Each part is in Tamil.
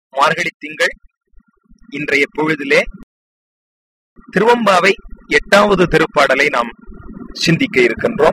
மார்கழி திங்கள் இன்றைய பொழுதிலே திருவம்பாவை எட்டாவது திருப்பாடலை நாம் சிந்திக்க இருக்கின்றோம்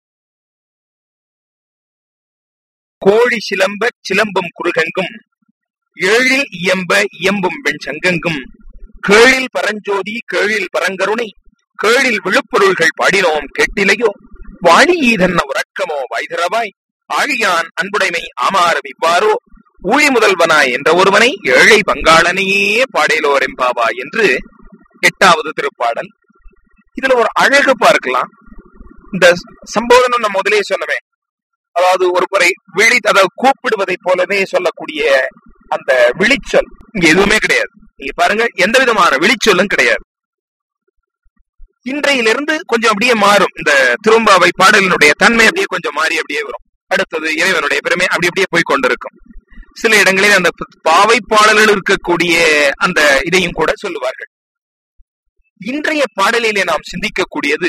கோழி சிலம்ப சிலம்பும் குறுகெங்கும் ஏழில் இயம்ப இயம்பும் வெண் சங்கெங்கும் கேழில் பரஞ்சோதி கேழில் பரங்கருணை கேழில் விழுப்பொருள்கள் பாடினோம் கேட்டிலையோ வாழி ஈதன்ன உறக்கமோ வைதிரவாய் ஆழியான் அன்புடைமை ஆமாறும் இவ்வாறோ ஊழி முதல்வனாய் என்ற ஒருவனை ஏழை பங்காளனையே பாடேலோர் எம்பாவா என்று எட்டாவது திருப்பாடல் இதுல ஒரு அழகு பார்க்கலாம் இந்த சம்போதனம் நம்ம முதலே சொன்னமே அதாவது ஒரு முறை விழி அதாவது கூப்பிடுவதை போலவே சொல்லக்கூடிய அந்த விழிச்சொல் இங்க எதுவுமே கிடையாது நீங்க பாருங்க எந்த விதமான விழிச்சொல்லும் கிடையாது இன்றையிலிருந்து கொஞ்சம் அப்படியே மாறும் இந்த திரும்பாவை பாடலினுடைய தன்மை அப்படியே கொஞ்சம் மாறி அப்படியே வரும் அடுத்தது இறைவனுடைய பெருமை அப்படி அப்படியே போய் கொண்டிருக்கும் சில இடங்களில் அந்த பாவை பாடல்கள் இருக்கக்கூடிய அந்த இதையும் கூட சொல்லுவார்கள் இன்றைய பாடலிலே நாம் சிந்திக்கக்கூடியது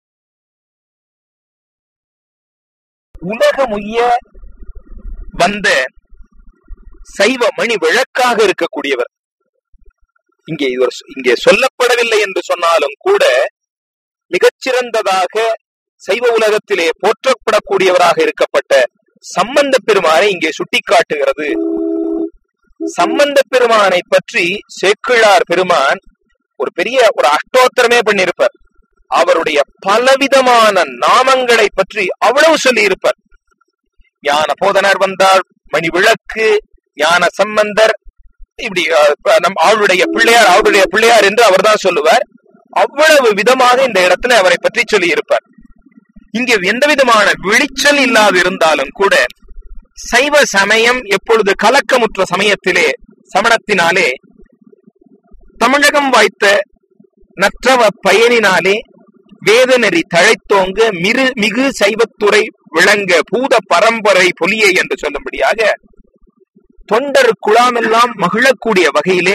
உலகமுய்ய வந்த சைவ மணி விளக்காக இருக்கக்கூடியவர் இங்கே இவர் இங்கே சொல்லப்படவில்லை என்று சொன்னாலும் கூட மிகச்சிறந்ததாக சைவ உலகத்திலே போற்றப்படக்கூடியவராக இருக்கப்பட்ட சம்பந்த பெருமானை இங்கே சுட்டிக்காட்டுகிறது சம்பந்த பெருமானை பற்றி சேக்கிழார் பெருமான் ஒரு பெரிய ஒரு அஷ்டோத்திரமே பண்ணியிருப்பார் அவருடைய பலவிதமான நாமங்களை பற்றி அவ்வளவு சொல்லி இருப்பார் ஞான போதனர் வந்தார் மணி விளக்கு ஞான சம்பந்தர் இப்படி நம் அவருடைய பிள்ளையார் அவருடைய பிள்ளையார் என்று அவர் தான் சொல்லுவார் அவ்வளவு விதமாக இந்த இடத்துல அவரை பற்றி சொல்லி இருப்பார் இங்கே எந்த விதமான விழிச்சல் இல்லாது இருந்தாலும் கூட சைவ சமயம் எப்பொழுது கலக்கமுற்ற சமயத்திலே சமணத்தினாலே தமிழகம் வாய்த்த நற்றவ பயனினாலே வேதநெறி தழைத்தோங்க மிரு மிகு சைவத்துறை விளங்க பூத பரம்பரை பொலியை என்று சொல்லும்படியாக தொண்டர் குழாமெல்லாம் மகிழக்கூடிய வகையிலே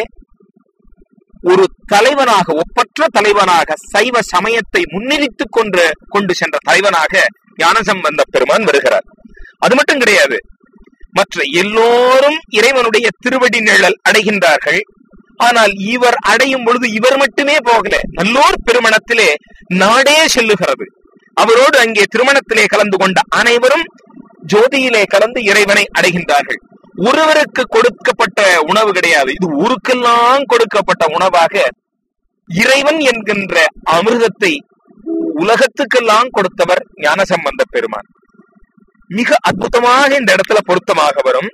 ஒரு தலைவனாக ஒப்பற்ற தலைவனாக சைவ சமயத்தை முன்னிறுத்திக் கொண்டு கொண்டு சென்ற தலைவனாக ஞானசம்பந்த பெருமான் வருகிறார் அது மட்டும் கிடையாது மற்ற எல்லோரும் இறைவனுடைய திருவடி நிழல் அடைகின்றார்கள் ஆனால் இவர் அடையும் பொழுது இவர் மட்டுமே போகல நல்லோர் பெருமணத்திலே நாடே செல்லுகிறது அவரோடு அங்கே திருமணத்திலே கலந்து கொண்ட அனைவரும் ஜோதியிலே கலந்து இறைவனை அடைகின்றார்கள் ஒருவருக்கு கொடுக்கப்பட்ட உணவு கிடையாது இது ஊருக்கெல்லாம் கொடுக்கப்பட்ட உணவாக இறைவன் என்கின்ற அமிர்தத்தை உலகத்துக்கெல்லாம் கொடுத்தவர் ஞானசம்பந்த பெருமான் மிக அற்புதமாக இந்த இடத்துல பொருத்தமாக வரும்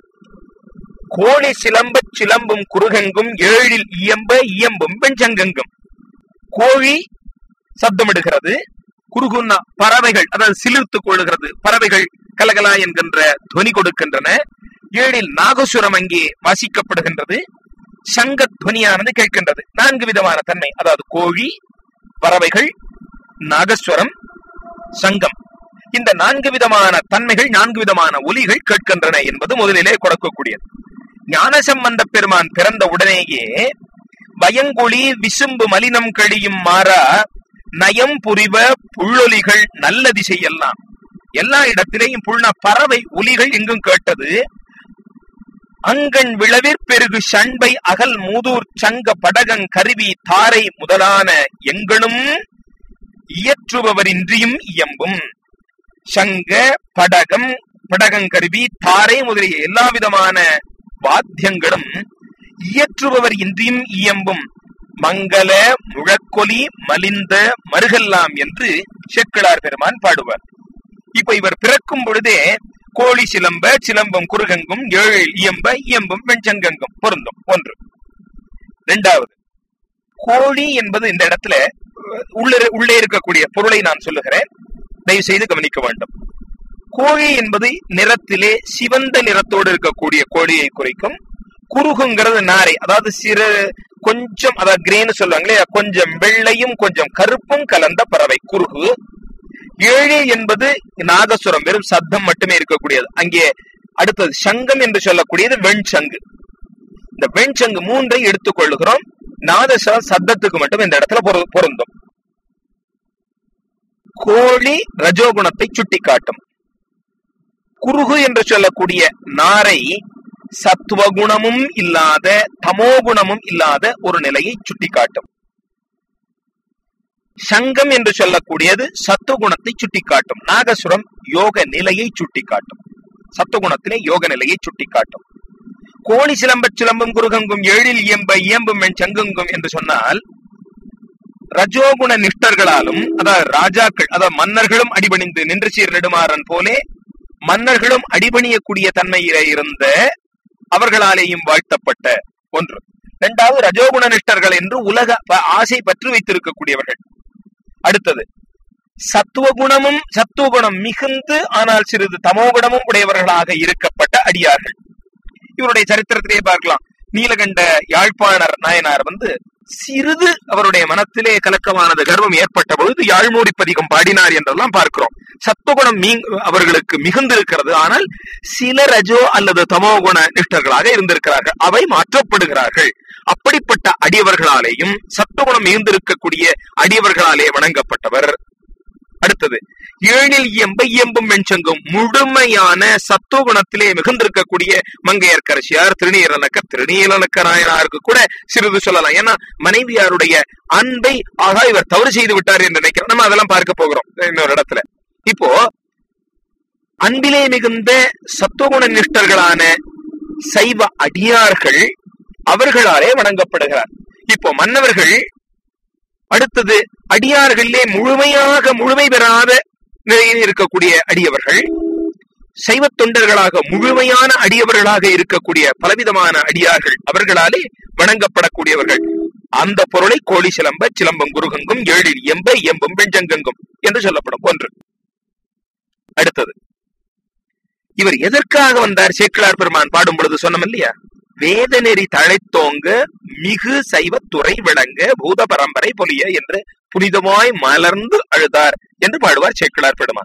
கோழி சிலம்ப சிலம்பும் குறுகெங்கும் ஏழில் இயம்ப இயம்பும் வெஞ்சங்கெங்கும் கோழி சப்தமிடுகிறது குறுகுன்னா பறவைகள் அதாவது சிலிர்த்து கொள்ளுகிறது பறவைகள் கலகலா என்கின்ற துவனி கொடுக்கின்றன ஏழில் நாகசுரம் அங்கே வாசிக்கப்படுகின்றது சங்க துவனியானது கேட்கின்றது நான்கு விதமான தன்மை அதாவது கோழி பறவைகள் நாகஸ்வரம் சங்கம் இந்த நான்கு விதமான தன்மைகள் நான்கு விதமான ஒலிகள் கேட்கின்றன என்பது முதலிலே கொடுக்கக்கூடியது ஞானசம்பந்த பெருமான் பிறந்த உடனேயே பயங்கொழி விசும்பு மலினம் கழியும் மாறா நயம் புரிவ புள்ளொலிகள் நல்ல திசையெல்லாம் எல்லா இடத்திலேயும் புள்ள பறவை ஒலிகள் எங்கும் கேட்டது அங்கண் விளவிற் பெருகு சண்பை அகல் மூதூர் சங்க படகங் கருவி தாரை முதலான எங்களும் இயற்றுபவரின்றியும் இயம்பும் சங்க படகம் படகங்கருவி தாரை முதலிய எல்லா விதமான வாத்தியங்களும் இயற்றுபவர் இன்றியும் இயம்பும் மங்கள முழக்கொலி மலிந்த மருகல்லாம் என்று செக்கிழார் பெருமான் பாடுவார் இப்ப இவர் பிறக்கும் பொழுதே கோழி சிலம்ப சிலம்பம் குறுகங்கும் ஏழு இயம்ப இயம்பும் வெண்சங்கங்கும் பொருந்தும் ஒன்று இரண்டாவது கோழி என்பது இந்த இடத்துல உள்ள உள்ளே இருக்கக்கூடிய பொருளை நான் சொல்லுகிறேன் தயவு செய்து கவனிக்க வேண்டும் கோழி என்பது நிறத்திலே சிவந்த நிறத்தோடு இருக்கக்கூடிய கோழியை குறிக்கும் குறுகுங்கிறது நாரை அதாவது சிறு கொஞ்சம் அதாவது கிரேன்னு சொல்லுவாங்களே கொஞ்சம் வெள்ளையும் கொஞ்சம் கருப்பும் கலந்த பறவை குறுகு ஏழு என்பது நாதசுரம் வெறும் சத்தம் மட்டுமே இருக்கக்கூடியது அங்கே அடுத்தது சங்கம் என்று சொல்லக்கூடியது வெண்சங்கு இந்த வெண்சங்கு மூன்றை எடுத்துக் கொள்ளுகிறோம் நாதச சத்தத்துக்கு மட்டும் இந்த இடத்துல பொருந்தும் கோழி ரஜோகுணத்தை சுட்டி காட்டும் குறுகு என்று சொல்லக்கூடிய நாரை சத்துவகுணமும் இல்லாத தமோகுணமும் இல்லாத ஒரு நிலையை சுட்டிக்காட்டும் சங்கம் என்று சொல்லக்கூடியது சத்துவகுணத்தை சுட்டிக்காட்டும் நாகசுரம் யோக நிலையை சுட்டிக்காட்டும் சத்துவகுணத்திலே யோக நிலையை சுட்டிக்காட்டும் கோழி சிலம்பச் சிலம்பும் குருகங்கும் எழில் இயம்ப இயம்பும் என் சங்குங்கும் என்று சொன்னால் ரஜோகுண நிஷ்டர்களாலும் அதாவது ராஜாக்கள் அதாவது மன்னர்களும் அடிபணிந்து நின்று சீர் நெடுமாறன் போலே மன்னர்களும் அடிபணியக்கூடிய தன்மையிலே இருந்த அவர்களாலேயும் வாழ்த்தப்பட்ட ஒன்று இரண்டாவது ரஜோகுண நிஷ்டர்கள் என்று உலக ப- ஆசை பற்று வைத்திருக்கக்கூடியவர்கள் அடுத்தது சத்துவகுணமும் சத்துவகுணம் மிகுந்து ஆனால் சிறிது தமோகுணமும் உடையவர்களாக இருக்கப்பட்ட அடியார்கள் இவருடைய சரித்திரத்திலே பார்க்கலாம் நீலகண்ட யாழ்ப்பாணர் நாயனார் வந்து சிறிது அவருடைய மனத்திலே கலக்கமானது கர்வம் ஏற்பட்ட பொழுது யாழ்மூடி பதிகம் பாடினார் என்றெல்லாம் பார்க்கிறோம் சத்துவகுணம் மீ அவர்களுக்கு மிகுந்திருக்கிறது ஆனால் சில ரஜோ அல்லது தமோ குண நிஷ்டர்களாக இருந்திருக்கிறார்கள் அவை மாற்றப்படுகிறார்கள் அப்படிப்பட்ட அடியவர்களாலேயும் சத்துவகுணம் மிகுந்திருக்கக்கூடிய அடியவர்களாலே வணங்கப்பட்டவர் அடுத்தது ஏழில் இயம்ப இயம்பும் வெண்சங்கும் முழுமையான சத்துவகுணத்திலே மிகுந்திருக்கக்கூடிய மங்கையர்கரசியார் திருநீலனக்கர் திருநீலனக்க நாயனாருக்கு கூட சிறிது சொல்லலாம் ஏன்னா மனைவியாருடைய அன்பை ஆகா இவர் தவறு செய்து விட்டார் என்று நினைக்கிறோம் நம்ம அதெல்லாம் பார்க்க போகிறோம் இன்னொரு இடத்துல இப்போ அன்பிலே மிகுந்த சத்துவகுண நிஷ்டர்களான சைவ அடியார்கள் அவர்களாலே வணங்கப்படுகிறார் இப்போ மன்னவர்கள் அடுத்தது அடியார்களிலே முழுமையாக முழுமை பெறாத நிலையில் இருக்கக்கூடிய அடியவர்கள் சைவ தொண்டர்களாக முழுமையான அடியவர்களாக இருக்கக்கூடிய பலவிதமான அடியார்கள் அவர்களாலே வணங்கப்படக்கூடியவர்கள் அந்த பொருளை கோழி சிலம்ப சிலம்பம் குருகங்கும் ஏழில் எம்ப எம்பும் வெஞ்சங்கங்கும் என்று சொல்லப்படும் ஒன்று அடுத்தது இவர் எதற்காக வந்தார் சேக்கிழார் பெருமான் பாடும் பொழுது சொன்னோம் இல்லையா வேத நெறி தழைத்தோங்க மிகு சைவத்துறை விளங்க பூத பரம்பரை பொலிய என்று புனிதமாய் மலர்ந்து அழுதார் என்று பாடுவார் சேக்கிழார் பெருமான்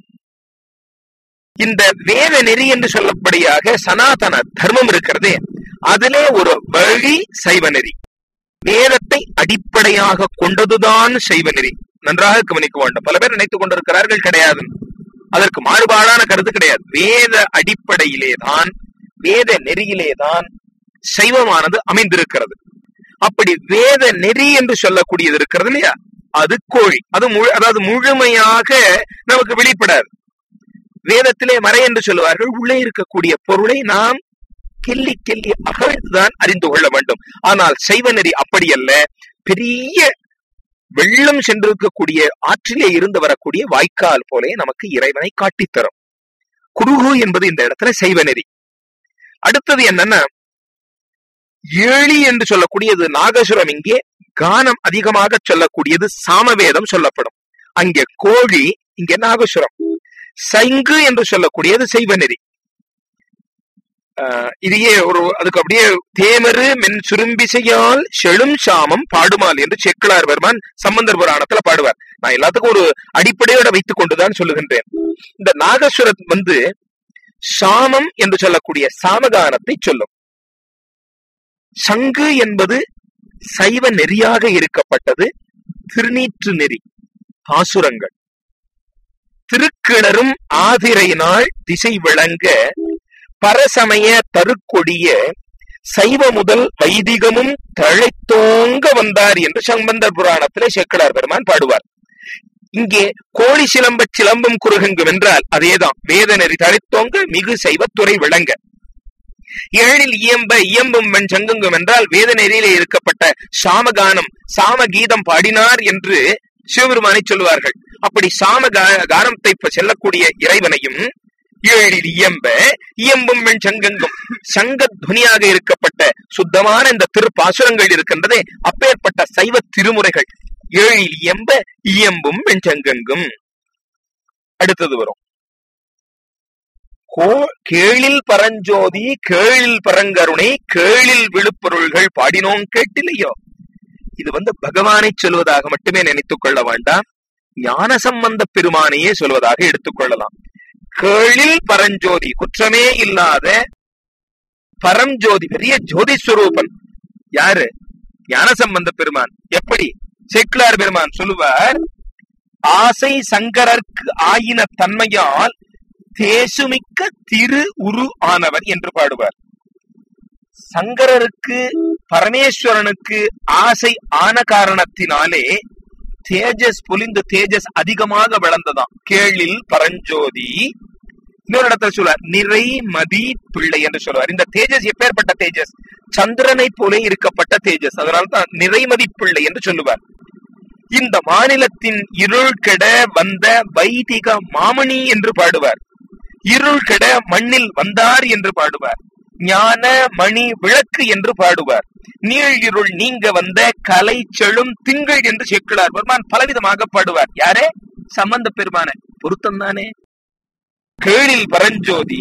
இந்த வேத நெறி என்று சொல்லப்படியாக சனாதன தர்மம் இருக்கிறதே அதிலே ஒரு வழி சைவ நெறி வேதத்தை அடிப்படையாக கொண்டதுதான் சைவ நெறி நன்றாக கவனிக்க வேண்டும் பல பேர் நினைத்துக் கொண்டிருக்கிறார்கள் கிடையாது அதற்கு மாறுபாடான கருத்து கிடையாது வேத அடிப்படையிலே தான் வேத நெறியிலே தான் சைவமானது அமைந்திருக்கிறது அப்படி வேத நெறி என்று சொல்லக்கூடியது இருக்கிறது இல்லையா அது கோழி அது முழு அதாவது முழுமையாக நமக்கு வெளிப்படாது வேதத்திலே மறை என்று சொல்லுவார்கள் உள்ளே இருக்கக்கூடிய பொருளை நாம் கிள்ளி கிள்ளி அகழ்ந்துதான் அறிந்து கொள்ள வேண்டும் ஆனால் சைவ நெறி அப்படி அல்ல பெரிய வெள்ளம் சென்றிருக்கக்கூடிய ஆற்றிலே இருந்து வரக்கூடிய வாய்க்கால் போலே நமக்கு இறைவனை காட்டித்தரும் குருகு என்பது இந்த இடத்துல சைவ நெறி அடுத்தது என்னன்னா ஏழி என்று சொல்லக்கூடியது நாகசுரம் இங்கே கானம் அதிகமாக சொல்லக்கூடியது சாமவேதம் சொல்லப்படும் அங்கே கோழி இங்கே நாகசுரம் சங்கு என்று சொல்லக்கூடியது செய்வ நெறி ஆஹ் இதையே ஒரு அதுக்கு அப்படியே தேமரு மென் சுரும்பிசையால் செழும் சாமம் பாடுமால் என்று செக்கிலார் பெருமான் சம்பந்தர் புராணத்துல பாடுவார் நான் எல்லாத்துக்கும் ஒரு அடிப்படையோட வைத்துக் கொண்டுதான் சொல்லுகின்றேன் இந்த நாகசுரம் வந்து சாமம் என்று சொல்லக்கூடிய சாமகானத்தை சொல்லும் சங்கு என்பது சைவ நெறியாக இருக்கப்பட்டது திருநீற்று நெறி பாசுரங்கள் திருக்கிணறும் ஆதிரையினால் திசை விளங்க பரசமய தருக்கொடிய சைவ முதல் வைதிகமும் தழைத்தோங்க வந்தார் என்று சம்பந்தர் புராணத்திலே சேக்கடார் பெருமான் பாடுவார் இங்கே கோழி சிலம்ப சிலம்பம் குறுகுங்கும் என்றால் அதேதான் வேத நெறி தழைத்தோங்க மிகு சைவத்துறை விளங்க ஏழில் இயம்ப இயம்பும் வெண் சங்குங்கும் என்றால் வேத நெறியிலே இருக்கப்பட்ட சாமகானம் சாமகீதம் பாடினார் என்று சிவபெருமானை சொல்லுவார்கள் அப்படி சாம கானத்தை செல்லக்கூடிய இறைவனையும் ஏழில் இயம்ப இயம்பும் வெண் சங்கங்கும் சங்க துனியாக இருக்கப்பட்ட சுத்தமான இந்த திருப்பாசுரங்கள் இருக்கின்றதே அப்பேற்பட்ட சைவ திருமுறைகள் ஏழில் இயம்ப இயம்பும் வெண் சங்கங்கும் அடுத்தது வரும் கேளில் பரஞ்சோதி கேளில் பரங்கருணை கேளில் விழுப்பொருள்கள் பாடினோம் கேட்டிலையோ இது வந்து பகவானை சொல்வதாக மட்டுமே நினைத்துக் கொள்ள வேண்டாம் ஞான சம்பந்த பெருமானையே சொல்வதாக எடுத்துக்கொள்ளலாம் கேளில் பரஞ்சோதி குற்றமே இல்லாத பரஞ்சோதி பெரிய ஜோதி ஸ்வரூபன் யாரு ஞான சம்பந்த பெருமான் எப்படி செக்லார் பெருமான் சொல்லுவார் ஆசை சங்கரர்க்கு ஆயின தன்மையால் தேசுமிக்க திரு உரு ஆனவர் என்று பாடுவார் சங்கரருக்கு பரமேஸ்வரனுக்கு ஆசை ஆன காரணத்தினாலே தேஜஸ் பொலிந்து தேஜஸ் அதிகமாக வளர்ந்ததாம் கேளில் பரஞ்சோதி இன்னொரு இடத்துல சொல்லுவார் நிறை மதி பிள்ளை என்று சொல்லுவார் இந்த தேஜஸ் எப்பேற்பட்ட தேஜஸ் சந்திரனை போல இருக்கப்பட்ட தேஜஸ் அதனால்தான் நிறைமதி பிள்ளை என்று சொல்லுவார் இந்த மாநிலத்தின் இருள் கெட வந்த வைதிக மாமணி என்று பாடுவார் இருள் கெட மண்ணில் வந்தார் என்று பாடுவார் ஞான மணி விளக்கு என்று பாடுவார் நீள் இருள் நீங்க வந்த கலை செழும் திங்கள் என்று சேக்கிழார் பெருமான் பலவிதமாக பாடுவார் யாரே சம்பந்த பெருமான பொருத்தம் தானே கேளில் பரஞ்சோதி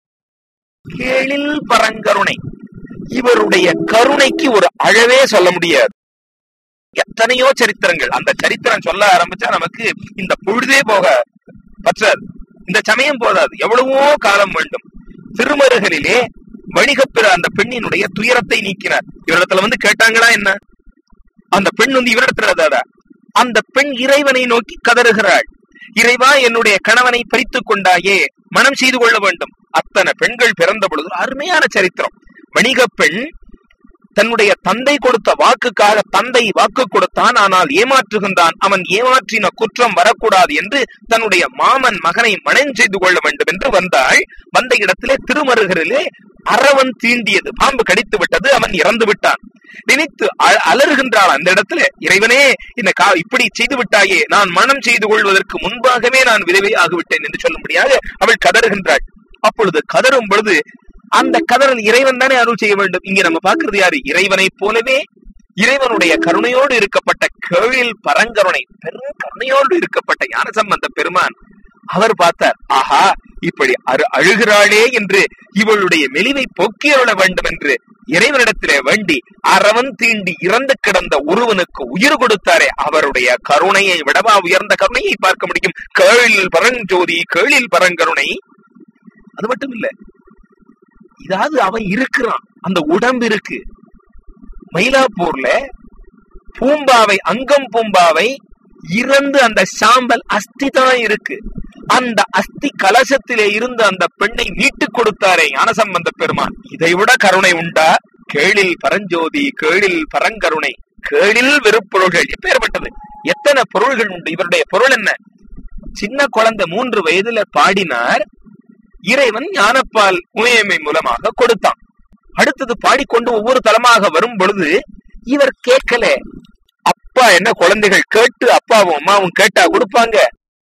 கேளில் பரங்கருணை இவருடைய கருணைக்கு ஒரு அழவே சொல்ல முடியாது எத்தனையோ சரித்திரங்கள் அந்த சரித்திரம் சொல்ல ஆரம்பிச்சா நமக்கு இந்த பொழுதே போக பற்றாது இந்த சமயம் போதாது எவ்வளவோ காலம் வேண்டும் திருமருகலிலே வணிகப்பிற அந்த பெண்ணினுடைய துயரத்தை நீக்கினார் இவரிடத்துல வந்து கேட்டாங்களா என்ன அந்த பெண் வந்து இவரிடத்துல அந்த பெண் இறைவனை நோக்கி கதறுகிறாள் இறைவா என்னுடைய கணவனை பறித்துக் கொண்டாயே மனம் செய்து கொள்ள வேண்டும் அத்தனை பெண்கள் பிறந்த பொழுது அருமையான சரித்திரம் வணிக பெண் தன்னுடைய தந்தை கொடுத்த வாக்குக்காக தந்தை வாக்கு கொடுத்தான் ஆனால் ஏமாற்றுகின்றான் அவன் ஏமாற்றின குற்றம் வரக்கூடாது என்று தன்னுடைய மாமன் மகனை மனம் செய்து கொள்ள வேண்டும் என்று வந்தாள் வந்த இடத்திலே திருமருகரிலே அரவன் தீண்டியது பாம்பு கடித்து விட்டது அவன் இறந்து விட்டான் நினைத்து அலறுகின்றாள் அந்த இடத்துல இறைவனே இந்த கா இப்படி செய்து விட்டாயே நான் மனம் செய்து கொள்வதற்கு முன்பாகவே நான் விதவை ஆகிவிட்டேன் என்று சொல்லும்படியாக அவள் கதறுகின்றாள் அப்பொழுது கதறும் பொழுது அந்த கதறல் இறைவன் தானே அருள் செய்ய வேண்டும் இங்க நம்ம பாக்குறது யாரு இறைவனைப் போலவே இறைவனுடைய கருணையோடு இருக்கப்பட்ட கேழில் பரங்கருணை பெரும் கருணையோடு இருக்கப்பட்ட ஞானசம்பந்த பெருமான் அவர் பார்த்தார் ஆஹா இப்படி அரு அழுகிறாளே என்று இவளுடைய மெலிவை போக்கி அருள வேண்டும் என்று இறைவனிடத்திலே வேண்டி அறவன் தீண்டி இறந்து கிடந்த ஒருவனுக்கு உயிர் கொடுத்தாரே அவருடைய கருணையை விடவா உயர்ந்த கருணையை பார்க்க முடியும் கேழில் பரஞ்சோதி கேழில் பரங்கருணை அது மட்டும் இல்ல இதாவது அவன் இருக்கிறான் அந்த உடம்பு இருக்கு மயிலாப்பூர்ல பூம்பாவை அங்கம் பூம்பாவை இறந்து அந்த சாம்பல் அஸ்தி தான் இருக்கு அந்த அஸ்தி கலசத்திலே இருந்து அந்த பெண்ணை மீட்டுக் கொடுத்தாரே ஞானசம்பந்த பெருமான் இதை விட கருணை உண்டா கேளில் பரஞ்சோதி கேளில் பரங்கருணை கேளில் வெறுப்பொருள்கள் எப்பேற்பட்டது எத்தனை பொருள்கள் உண்டு இவருடைய பொருள் என்ன சின்ன குழந்தை மூன்று வயதுல பாடினார் இறைவன் ஞானப்பால் உமையமை மூலமாக கொடுத்தான் அடுத்தது பாடிக்கொண்டு ஒவ்வொரு தலமாக வரும் பொழுது இவர் கேட்கல அப்பா என்ன குழந்தைகள் கேட்டு அப்பாவும் அம்மாவும் கேட்டா கொடுப்பாங்க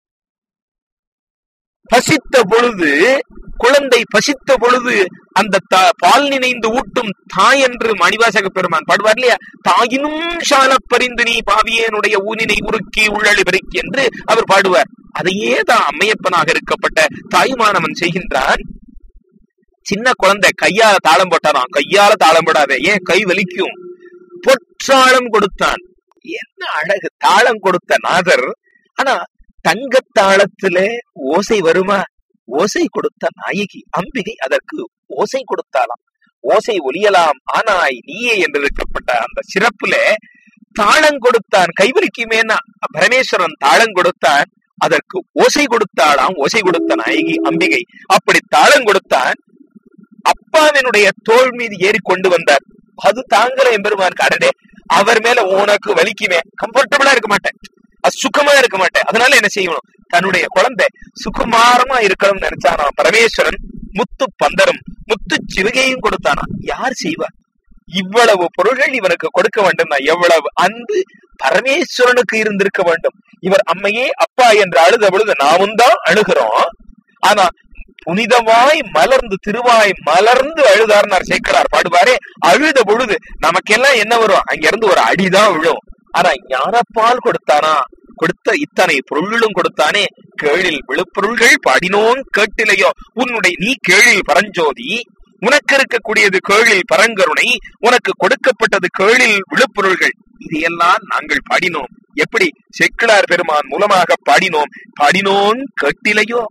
பசித்த பொழுது குழந்தை பசித்த பொழுது அந்த பால் நினைந்து ஊட்டும் தாய் என்று மணிவாசக பெருமான் பாடுவார் இல்லையா தாயினும் சால பரிந்து நீ பாவியனுடைய ஊனினை உருக்கி உள்ளழி பெருக்கி என்று அவர் பாடுவார் அதையே தான் அம்மையப்பனாக இருக்கப்பட்ட தாயுமானவன் செய்கின்றான் சின்ன குழந்தை கையால தாளம் போட்டாராம் கையால தாளம் போடாத ஏன் கை வலிக்கும் பொற்றாளம் கொடுத்தான் என்ன அழகு தாளம் கொடுத்த நாதர் ஆனா தங்க தாளத்துல ஓசை வருமா ஓசை கொடுத்த நாயகி அம்பிகை அதற்கு ஓசை கொடுத்தாலாம் ஓசை ஒலியலாம் ஆனாய் நீயே என்று இருக்கப்பட்ட அந்த சிறப்புல தாளம் கொடுத்தான் கைவலிக்குமேனா பரமேஸ்வரன் தாளம் கொடுத்தான் அதற்கு ஓசை கொடுத்தாளாம் ஓசை கொடுத்த நாயகி அம்பிகை அப்படி தாளம் கொடுத்தான் அப்பாவினுடைய தோல் மீது ஏறி கொண்டு வந்தார் அது தாங்கல எம்பெருமான் கடடே அவர் மேல உனக்கு வலிக்குமே கம்ஃபர்டபுளா இருக்க மாட்டேன் அது சுகமா இருக்க மாட்டேன் அதனால என்ன செய்யணும் தன்னுடைய குழந்தை சுகுமாரமா இருக்கணும்னு நினைச்சானா பரமேஸ்வரன் முத்து பந்தரும் முத்து சிறுகையும் கொடுத்தானா யார் செய்வார் இவ்வளவு பொருள்கள் இவனுக்கு கொடுக்க வேண்டும் எவ்வளவு அன்பு பரமேஸ்வரனுக்கு இருந்திருக்க வேண்டும் இவர் அம்மையே அப்பா என்று அழுத பொழுது நாமும் தான் அழுகிறோம் ஆனா புனிதமாய் மலர்ந்து திருவாய் மலர்ந்து அழுதார்னார் சேர்க்கிறார் பாடுவாரே அழுத பொழுது நமக்கெல்லாம் என்ன வரும் அங்க இருந்து ஒரு அடிதான் விழும் ஆனா ஞானப்பால் கொடுத்தானா கொடுத்த இத்தனை பொருள்களும் கொடுத்தானே கேளில் விழுப்பொருள்கள் பாடினோன் கேட்டிலையோ உன்னுடைய நீ கேளில் பரஞ்சோதி உனக்கு இருக்கக்கூடியது கேளில் பரங்கருணை உனக்கு கொடுக்கப்பட்டது கேளில் விழுப்பொருள்கள் இதையெல்லாம் நாங்கள் பாடினோம் எப்படி செக்கிலார் பெருமான் மூலமாக பாடினோம் பாடினோன் கேட்டிலையோ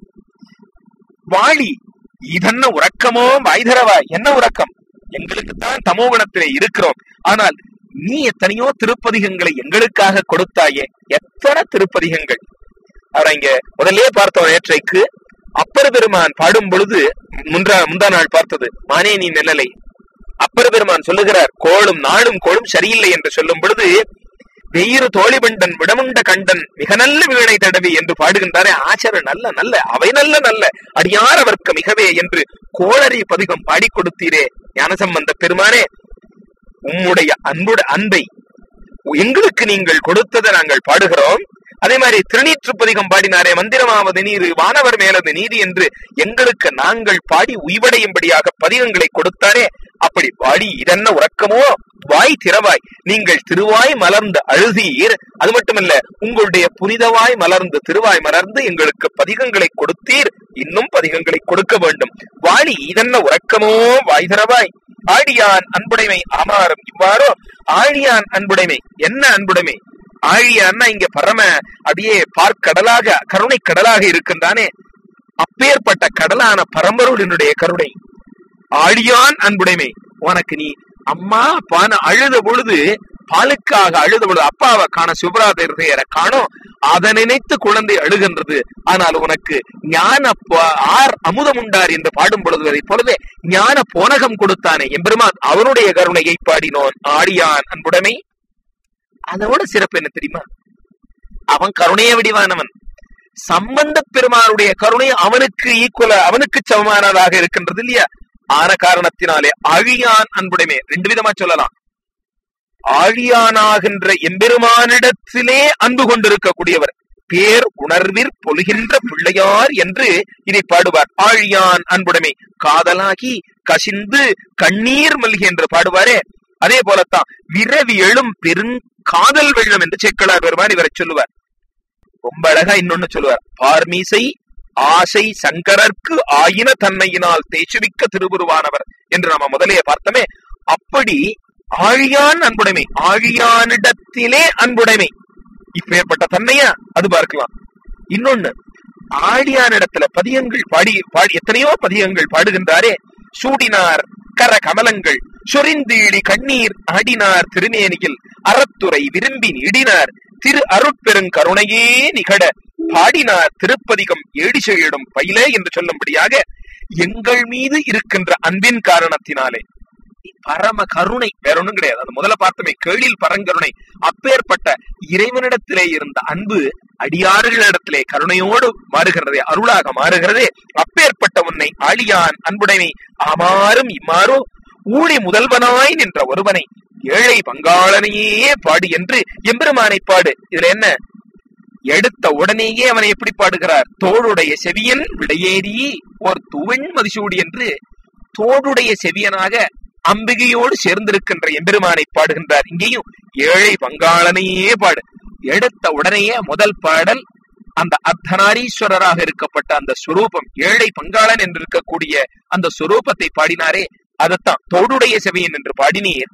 வாளி இதென்ன உறக்கமோ வாய்தரவா என்ன உறக்கம் எங்களுக்கு தான் தமோகுணத்திலே இருக்கிறோம் ஆனால் நீ எத்தனையோ திருப்பதிகங்களை எங்களுக்காக கொடுத்தாயே எத்தனை திருப்பதிகங்கள் அவரை இங்க முதல்ல பார்த்தோம் நேற்றைக்கு அப்பர் பெருமான் பாடும் பொழுது முன்றா முந்தா நாள் பார்த்தது மானே நீ நெல்லலை அப்பர் பெருமான் சொல்லுகிறார் கோளும் நாடும் கோளும் சரியில்லை என்று சொல்லும் பொழுது வெயிறு தோழிபண்டன் விடமுண்ட கண்டன் மிக நல்ல வீணை தடவி என்று பாடுகின்றாரே ஆச்சர நல்ல நல்ல அவை நல்ல நல்ல அடியார் அவர்க்கு மிகவே என்று கோளரி பதிகம் பாடிக் கொடுத்தீரே ஞானசம்பந்த பெருமானே உம்முடைய அன்புட அன்பை எங்களுக்கு நீங்கள் கொடுத்ததை நாங்கள் பாடுகிறோம் அதே மாதிரி திருநீற்று பதிகம் பாடினாரே மந்திரமாவது நீர் வானவர் மேலது நீதி என்று எங்களுக்கு நாங்கள் பாடி உய்வடையும்படியாக பதிகங்களை கொடுத்தாரே அப்படி பாடி இதென்ன உறக்கமோ வாய் திறவாய் நீங்கள் திருவாய் மலர்ந்து அழுதீர் அது மட்டுமல்ல உங்களுடைய புனிதவாய் மலர்ந்து திருவாய் மலர்ந்து எங்களுக்கு பதிகங்களை கொடுத்தீர் இன்னும் பதிகங்களை கொடுக்க வேண்டும் வாடி இதென்ன உறக்கமோ வாய் திறவாய் ஆழியான் அன்புடைமை ஆமாறும் இவ்வாறோ ஆழியான் அன்புடைமை என்ன அன்புடைமை ஆழியான்னா இங்க பரம அப்படியே பார்க்கடலாக கருணை கடலாக இருக்கின்றானே அப்பேற்பட்ட கடலான பரம்பருடனுடைய கருணை ஆழியான் அன்புடைமை உனக்கு நீ அம்மா அப்பான்னு அழுத பொழுது பாலுக்காக அழுத பொழுது அப்பாவை காண சிவராதிரியரை காணோம் அதை நினைத்து குழந்தை அழுகின்றது ஆனால் உனக்கு ஞான ப- ஆர் அமுதம் உண்டார் என்று பாடும் பொழுது அதை போலவே ஞான போனகம் கொடுத்தானே எம்பெருமான் அவனுடைய கருணையை பாடினோன் ஆடியான் அன்புடைமை அதோட சிறப்பு என்ன தெரியுமா அவன் கருணைய வடிவானவன் சம்பந்த பெருமானுடைய கருணை அவனுக்கு ஈக்குவல அவனுக்கு சமமானதாக இருக்கின்றது இல்லையா ஆன காரணத்தினாலே ஆழியான் அன்புடைமை ரெண்டு விதமா சொல்லலாம் ஆழியானாகின்ற எம்பெருமானிடத்திலே அன்பு கொண்டிருக்கக்கூடியவர் பேர் உணர்விற் பொழுகின்ற பிள்ளையார் என்று இதை பாடுவார் ஆழியான் அன்புடைமை காதலாகி கசிந்து கண்ணீர் மல்கி என்று பாடுவாரே அதே போலத்தான் விரவி எழும் பெருங்காதல் வெள்ளம் என்று செக்கலார் பெருமான் இவரை சொல்லுவார் ரொம்ப அழகா இன்னொன்னு சொல்லுவார் பார்மீசை ஆசை சங்கரர்க்கு ஆயின தன்மையினால் தேச்சுவிக்க திருவுருவானவர் என்று நாம முதலே பார்த்தோமே அப்படி ஆழியான் அன்புடைமை ஆழியானிடத்திலே அன்புடைமை இப்பேற்பட்ட தன்மையா அது பார்க்கலாம் இன்னொன்னு ஆழியானிடத்துல பதியங்கள் பாடி பாடி எத்தனையோ பதியங்கள் பாடுகின்றாரே சூடினார் கர கமலங்கள் சொரிந்தீழி கண்ணீர் ஆடினார் திருமேனியில் அறத்துறை விரும்பி நீடினார் திரு அருட்பெருங்கருணையே நிகழ பாடினார் திருப்பதிகம் ஏடிசெழிடும் பயில என்று சொல்லும்படியாக எங்கள் மீது இருக்கின்ற அன்பின் காரணத்தினாலே பரம கருணை வேற ஒண்ணும் கிடையாது அது முதல்ல பார்த்தமே கேளில் பரங்கருணை அப்பேற்பட்ட இறைவனிடத்திலே இருந்த அன்பு அடியாறுகளிடத்திலே கருணையோடு மாறுகிறதே அருளாக மாறுகிறதே அப்பேற்பட்ட உன்னை ஆழியான் அன்புடைமை ஆமாறும் இம்மாறோ ஊழி முதல்வனாய் நின்ற ஒருவனை ஏழை பங்காளனையே பாடு என்று எம்பெருமானை பாடு இதுல என்ன எடுத்த உடனேயே அவனை எப்படி பாடுகிறார் தோளுடைய செவியன் விடையேறி ஒரு துவன் மதிசூடி என்று தோடுடைய செவியனாக அம்பிகையோடு சேர்ந்திருக்கின்ற எம்பெருமானை பாடுகின்றார் இங்கேயும் ஏழை பங்காளனையே பாடு எடுத்த உடனேயே முதல் பாடல் அந்த அர்த்தநாரீஸ்வரராக இருக்கப்பட்ட அந்த சுரூபம் ஏழை பங்காளன் என்று இருக்கக்கூடிய அந்த சுரூபத்தை பாடினாரே அதைத்தான் தோடுடைய செவியன் என்று பாடினீர்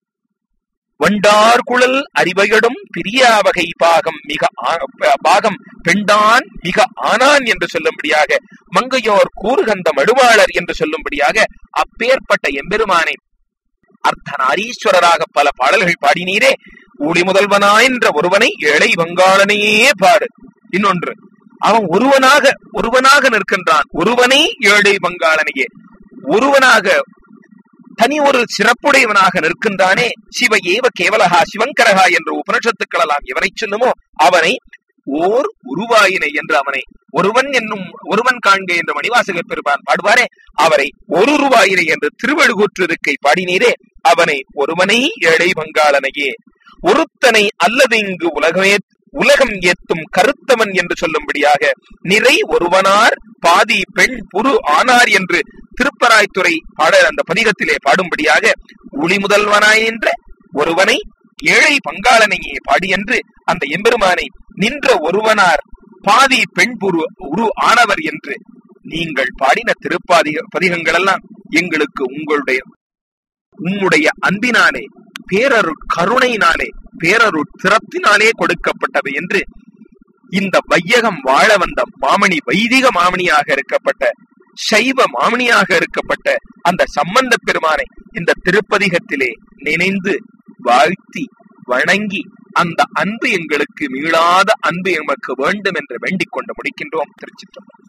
வண்டார் குழல் அறிவையடும் பிரியா வகை பாகம் மிக ஆ- ப- பாகம் பெண்டான் மிக ஆனான் என்று சொல்லும்படியாக மங்கையோர் கூறுகந்த மடுவாளர் என்று சொல்லும்படியாக அப்பேற்பட்ட எம்பெருமானை அர்த்தநாரீஸ்வரராக பல பாடல்கள் பாடினீரே ஊழி முதல்வனாய் என்ற ஒருவனை ஏழை வங்காளனையே பாடு இன்னொன்று அவன் ஒருவனாக ஒருவனாக நிற்கின்றான் ஒருவனை ஏழை வங்காளனையே ஒருவனாக தனி ஒரு சிறப்புடையவனாக நிற்கின்றானே சிவ ஏவ கேவலகா சிவங்கரகா என்ற உபனிஷத்துக்களெல்லாம் எவனை சொல்லுமோ அவனை ஓர் உருவாயினை என்று அவனை ஒருவன் என்னும் ஒருவன் காண்க என்று மணிவாசகர் பெருமான் பாடுவாரே அவரை ஒரு ரூபாயினை என்று திருவழுகூற்றிருக்கை பாடினீரே அவனை ஒருவனை ஏழை வங்காளனையே ஒருத்தனை அல்லது இங்கு உலகமே உலகம் ஏத்தும் கருத்தவன் என்று சொல்லும்படியாக நிறை ஒருவனார் பாதி பெண் புரு ஆனார் என்று திருப்பராய்த்துறை பாட அந்த பதிகத்திலே பாடும்படியாக ஒளி முதல்வனாய் நின்ற ஒருவனை ஏழை பங்காளனையே பாடி என்று அந்த எம்பெருமானை நின்ற ஒருவனார் பாதி பெண் புரு உரு ஆனவர் என்று நீங்கள் பாடின திருப்பாதி பதிகங்கள் எல்லாம் எங்களுக்கு உங்களுடைய உம்முடைய அன்பினாலே பேரருட் கருணையினாலே பேரருட் திறத்தினாலே கொடுக்கப்பட்டவை என்று இந்த வையகம் வாழ வந்த மாமணி வைதிக மாமணியாக இருக்கப்பட்ட சைவ மாமணியாக இருக்கப்பட்ட அந்த சம்பந்த பெருமானை இந்த திருப்பதிகத்திலே நினைந்து வாழ்த்தி வணங்கி அந்த அன்பு எங்களுக்கு மீளாத அன்பு எமக்கு வேண்டும் என்று வேண்டிக் கொண்டு முடிக்கின்றோம் திருச்சிற்றம்பலம்